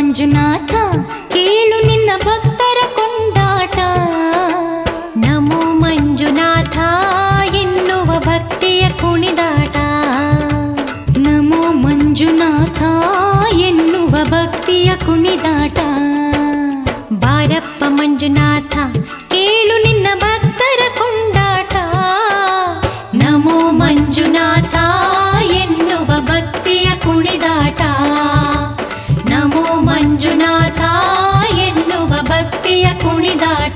ಮಂಜುನಾಥ ಕೇಳು ನಿನ್ನ ಭಕ್ತರ ಕೊಂಡಾಟ ನಮೋ ಮಂಜುನಾಥ ಎನ್ನುವ ಭಕ್ತಿಯ ಕುಣಿದಾಟ ನಮೋ ಮಂಜುನಾಥ ಎನ್ನುವ ಭಕ್ತಿಯ ಕುಣಿದಾಟ ಬಾರಪ್ಪ ಮಂಜುನಾಥ ಕೇಳು ನಿನ್ನ ಭಕ್ತರ ಕೊಂಡಾಟ ನಮೋ ಮಂಜುನಾಥ ಎನ್ನುವ ಭಕ್ತಿಯ ಕುಣಿದಾಟ ನಮೋ ಮಂಜುನಾಥ ಎನ್ನುವ ಭಕ್ತಿಯ ಕುಣಿದಾಟ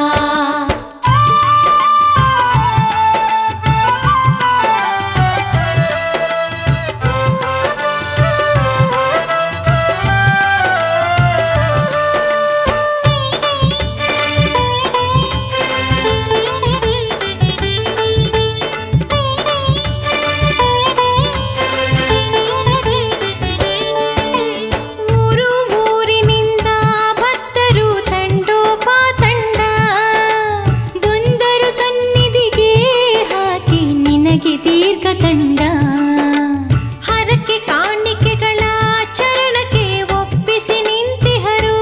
ಊರು ಊರಿನಿಂದ ಭಕ್ತರು ತಂಡೋಪಾತಂಡ ಬಂದರು ಸನ್ನಿಧಿಗೆ ಹಾಕಿ ನಿನಗೆ ದೀರ್ಘ ದಂಡ ಹರಕೆ ಕಾಣಿಕೆಗಳ ಚರಣಕ್ಕೆ ಒಪ್ಪಿಸಿ ನಿಂತಿಹರು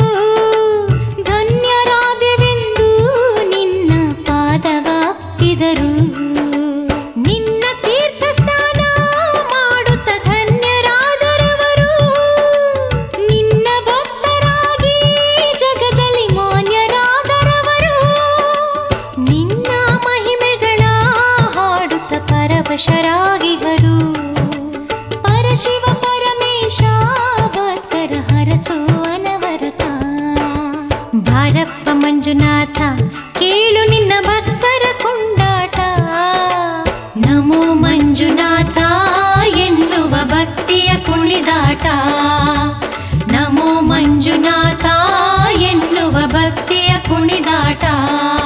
ಧನ್ಯರಾದೆವೆಂದು ನಿನ್ನ ಪಾದವಾಪ್ತಿದರು ನಿನ್ನ ತೀರ್ಥ ಸ್ನಾನ ಮಾಡುತ್ತ ಧನ್ಯರಾದರವರು ನಿನ್ನ ಭಕ್ತರಾಗಿ ಜಗದಲ್ಲಿ ಮಾನ್ಯರಾದರವರು ನಿನ್ನ ಮಹಿಮೆಗಳ ಹಾಡುತ್ತ ಪರವಶರಾಗಿಹರು ಪರಶಿವ ಪರಮೇಶ ಭಕ್ತರ ಹರಸೋ ಅನವರತ ಬಾರಪ್ಪ ಮಂಜುನಾಥ ಕೇಳು ನಿನ್ನ ಭಕ್ತರ ಕೊಂಡಾಟ ನಮೋ ಮಂಜುನಾಥ ಎನ್ನುವ ಭಕ್ತಿಯ ಕುಣಿದಾಟ ನಮೋ ಮಂಜುನಾಥ ಎನ್ನುವ ಭಕ್ತಿಯ ಕುಣಿದಾಟ